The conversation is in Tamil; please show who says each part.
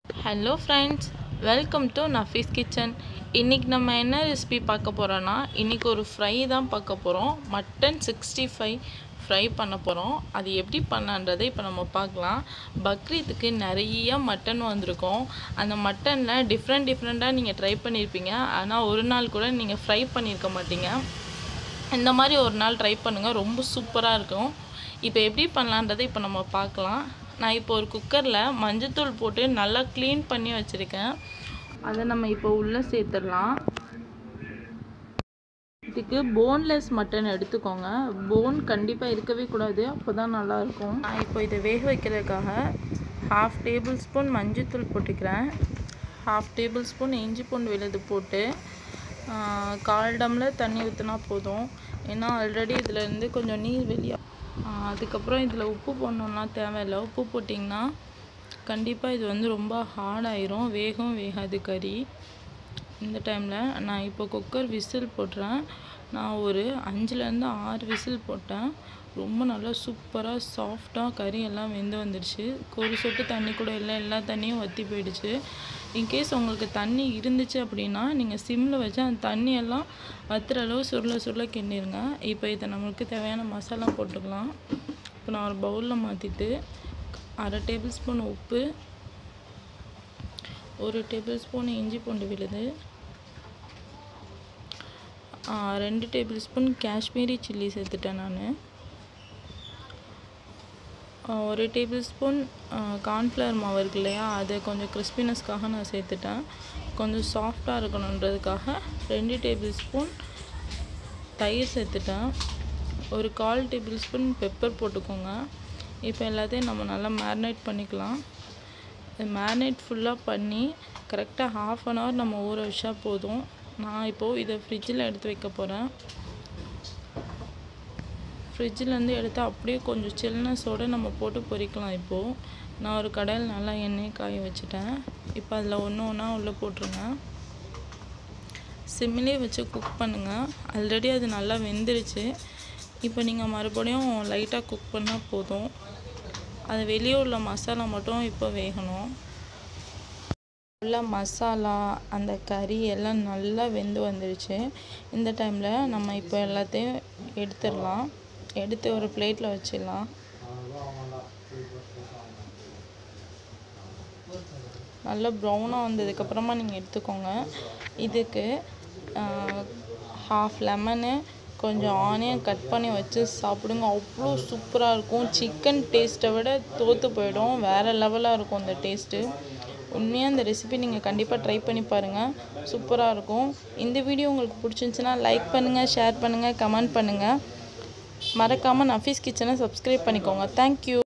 Speaker 1: hello friends welcome to Nafees kitchen இன்றைக்கி நம்ம என்ன ரெசிபி பார்க்க போகிறோன்னா இன்றைக்கி ஒரு ஃப்ரை தான் பார்க்க போகிறோம் மட்டன் சிக்ஸ்டி ஃபைவ் ஃப்ரை பண்ண போகிறோம் அது எப்படி பண்ணன்றதை இப்போ நம்ம பார்க்கலாம் பக்ரீத்துக்கு நிறைய மட்டன் வந்திருக்கும் அந்த மட்டனில் டிஃப்ரெண்ட் டிஃப்ரெண்ட்டாக நீங்கள் ட்ரை பண்ணியிருப்பீங்க ஆனால் ஒரு நாள் கூட நீங்கள் ஃப்ரை பண்ணியிருக்க மாட்டீங்க இந்த மாதிரி ஒரு நாள் ட்ரை பண்ணுங்கள் ரொம்ப சூப்பராக இருக்கும் இப்போ எப்படி பண்ணலான்றதை இப்போ நம்ம பார்க்கலாம் நான் இப்போ ஒரு குக்கரில் மஞ்சத்தூள் போட்டு நல்லா க்ளீன் பண்ணி வச்சுருக்கேன் அதை நம்ம இப்போ உள்ளே சேர்த்துடலாம் இதுக்கு போன்லெஸ் மட்டன் எடுத்துக்கோங்க போன் கண்டிப்பாக இருக்கவே கூடாது அப்போ தான் நல்லாயிருக்கும் நான் இப்போ இதை வேக வைக்கிறதுக்காக ஹாஃப் டேபிள் ஸ்பூன் மஞ்சத்தூள் போட்டுக்கிறேன் ஹாஃப் டேபிள் ஸ்பூன் இஞ்சி பூண்டு விழுது போட்டு கால் டம்ளர் தண்ணி ஊற்றினா போதும் ஏன்னா ஆல்ரெடி இதுலேருந்து கொஞ்சம் நீர் வெளியாக அதுக்கப்புறம் இதில் உப்பு போடணுன்னா தேவையில்லை உப்பு போட்டிங்கன்னா கண்டிப்பாக இது வந்து ரொம்ப ஹார்டாயிரும் வேகும் வேகாது கறி இந்த டைமில் நான் இப்போ குக்கர் விசில் போடுறேன் நான் ஒரு அஞ்சுலேருந்து ஆறு விசில் போட்டேன் ரொம்ப நல்லா சூப்பராக சாஃப்டாக கறி எல்லாம் வெந்து வந்துடுச்சு ஒரு சொட்டு தண்ணி கூட இல்லை எல்லா தண்ணியும் வற்றி போயிடுச்சு இன்கேஸ் உங்களுக்கு தண்ணி இருந்துச்சு அப்படின்னா நீங்கள் சிம்மில் வச்சு அந்த தண்ணியெல்லாம் வத்துற அளவு சுருள சுருள கிண்டிருங்க இப்போ இதை நம்மளுக்கு தேவையான மசாலா போட்டுக்கலாம் இப்போ நான் ஒரு பவுலில் மாற்றிட்டு அரை டேபிள் ஸ்பூன் உப்பு ஒரு டேபிள் ஸ்பூன் இஞ்சி பூண்டு விழுது ரெண்டு டேபிள் ஸ்பூன் காஷ்மீரி சில்லி சேர்த்துட்டேன் நான் ஒரு டேபிள் ஸ்பூன் கார்ன்ஃப்ளவர் மாவு இருக்கு இல்லையா அதை கொஞ்சம் கிறிஸ்பினஸ்க்காக நான் சேர்த்துட்டேன் கொஞ்சம் சாஃப்டாக இருக்கணுன்றதுக்காக ரெண்டு டேபிள் ஸ்பூன் தயிர் சேர்த்துட்டேன் ஒரு கால் டேபிள் ஸ்பூன் பெப்பர் போட்டுக்கோங்க இப்போ எல்லாத்தையும் நம்ம நல்லா மேரினேட் பண்ணிக்கலாம் மேரினேட் ஃபுல்லாக பண்ணி கரெக்டாக ஹாஃப் அன் ஹவர் நம்ம ஊற வச்சா போதும் நான் இப்போது இதை ஃப்ரிட்ஜில் எடுத்து வைக்க போகிறேன் ஃப்ரிட்ஜிலேருந்து எடுத்து அப்படியே கொஞ்சம் சில்னஸோடு நம்ம போட்டு பொரிக்கலாம் இப்போது நான் ஒரு கடையில் நல்லா எண்ணெய் காய வச்சுட்டேன் இப்போ அதில் ஒன்று ஒன்றா உள்ளே போட்டுருங்க சிம்மிலே வச்சு குக் பண்ணுங்கள் ஆல்ரெடி அது நல்லா வெந்துருச்சு இப்போ நீங்கள் மறுபடியும் லைட்டாக குக் பண்ணால் போதும் அது வெளியே உள்ள மசாலா மட்டும் இப்போ வேகணும் உள்ள மசாலா அந்த கறி எல்லாம் நல்லா வெந்து வந்துருச்சு இந்த டைமில் நம்ம இப்போ எல்லாத்தையும் எடுத்துடலாம் எடுத்து ஒரு பிளேட்டில் வச்சிடலாம் நல்லா ப்ரௌனாக வந்ததுக்கப்புறமா நீங்கள் எடுத்துக்கோங்க இதுக்கு ஹாஃப் லெமனு கொஞ்சம் ஆனியன் கட் பண்ணி வச்சு சாப்பிடுங்க அவ்வளோ சூப்பராக இருக்கும் சிக்கன் டேஸ்ட்டை விட தோற்று போயிடும் வேறு லெவலாக இருக்கும் அந்த டேஸ்ட்டு உண்மையாக இந்த ரெசிபி நீங்கள் கண்டிப்பாக ட்ரை பண்ணி பாருங்கள் சூப்பராக இருக்கும் இந்த வீடியோ உங்களுக்கு பிடிச்சிருந்துச்சின்னா லைக் பண்ணுங்கள் ஷேர் பண்ணுங்கள் கமெண்ட் பண்ணுங்கள் மறக்காமல் நஃபீஸ் கிச்சனை சப்ஸ்கிரைப் பண்ணிக்கோங்க தேங்க்யூ